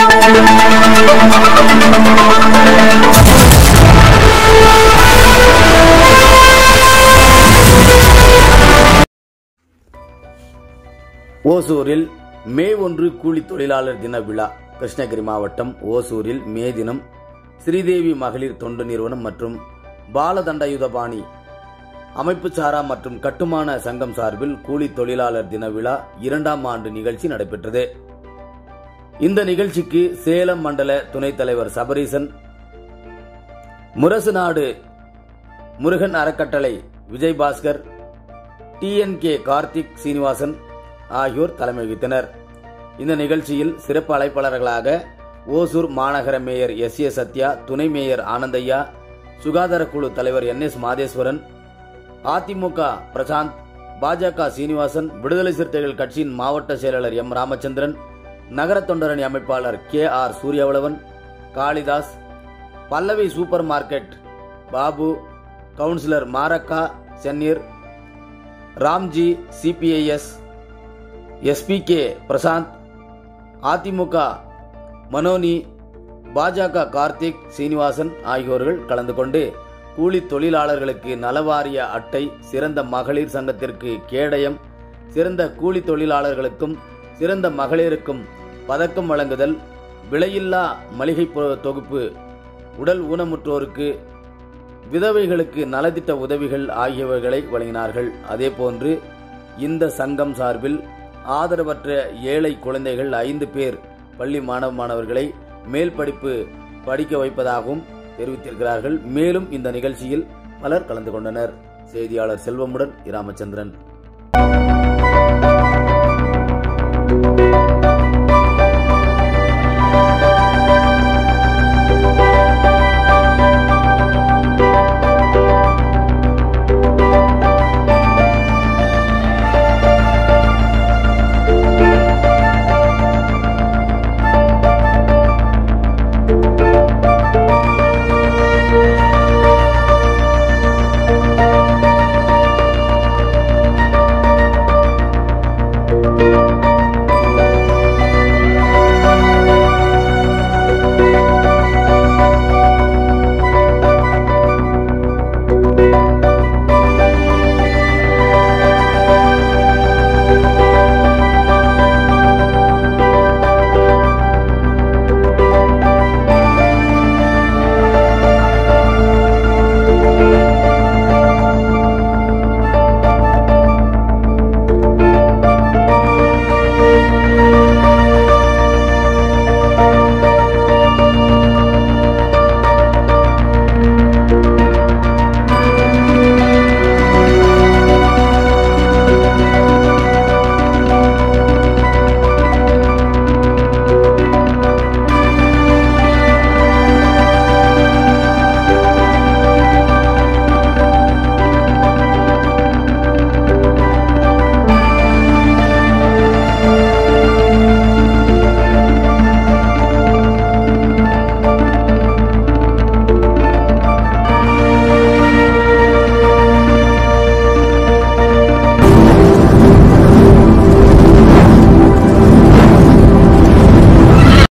ஓசூரில் மே ஒன்று கூலி தொழிலாளர் தின விழா கிருஷ்ணகிரி மாவட்டம் ஓசூரில் மே தினம் ஸ்ரீதேவி மகளிர் தொண்டு நிறுவனம் மற்றும் பாலதண்டயுதபாணி அமைப்பு சாரா மற்றும் கட்டுமான சங்கம் சார்பில் கூலி தொழிலாளர் தின விழா இரண்டாம் ஆண்டு நிகழ்ச்சி நடைபெற்றது இந்த நிகழ்ச்சிக்கு சேலம் மண்டல துணைத் தலைவர் சபரீசன் முரசு நாடு முருகன் அறக்கட்டளை விஜயபாஸ்கர் டிஎன்கே கார்த்திக் சீனிவாசன் ஆகியோர் தலைமை வகித்தனர் இந்த நிகழ்ச்சியில் சிறப்பு அழைப்பாளர்களாக ஓசூர் மாநகர மேயர் எஸ் ஏ சத்யா துணை மேயர் ஆனந்தையா சுகாதார குழு தலைவர் என் எஸ் மாதேஸ்வரன் அதிமுக பிரசாந்த் பாஜக சீனிவாசன் விடுதலை சிறுத்தைகள் கட்சியின் மாவட்ட செயலாளர் எம் ராமச்சந்திரன் நகர தொண்டரணி அமைப்பாளர் K R Suriyavalavan Kalidas Pallavi super market Babu councillor மாரக்கா சென்னீர் ராம்ஜி சிபிஐஎஸ் எஸ்பிகே பிரசாந்த் அதிமுக மனோனி பாஜக கார்த்திக் சீனிவாசன் ஆகியோர்கள் கலந்து கொண்டு கூலி தொழிலாளர்களுக்கு நலவாரிய அட்டை சிறந்த மகளிர் சங்கத்திற்கு கேடயம் சிறந்த கூலி தொழிலாளர்களுக்கும் சிறந்த மகளிருக்கும் பதக்கம் வழங்குதல் விலையில்லா மளிகை பொ- தொகுப்பு உடல் ஊனமுற்றோருக்கு விதவைகளுக்கு நலத்திட்ட உதவிகள் ஆகியவைகளை வழங்கினார்கள் அதேபோன்று இந்த சங்கம் சார்பில் ஆதரவற்ற ஏழை குழந்தைகள் ஐந்து பேர் பள்ளி மாணவ மாணவர்களை மேல் படிப்பு படிக்க வைப்பதாகவும் தெரிவித்திருக்கிறார்கள் மேலும் இந்த நிகழ்ச்சியில் பலர் கலந்து கொண்டனர் செய்தியாளர் செல்வமுடன் ராமச்சந்திரன்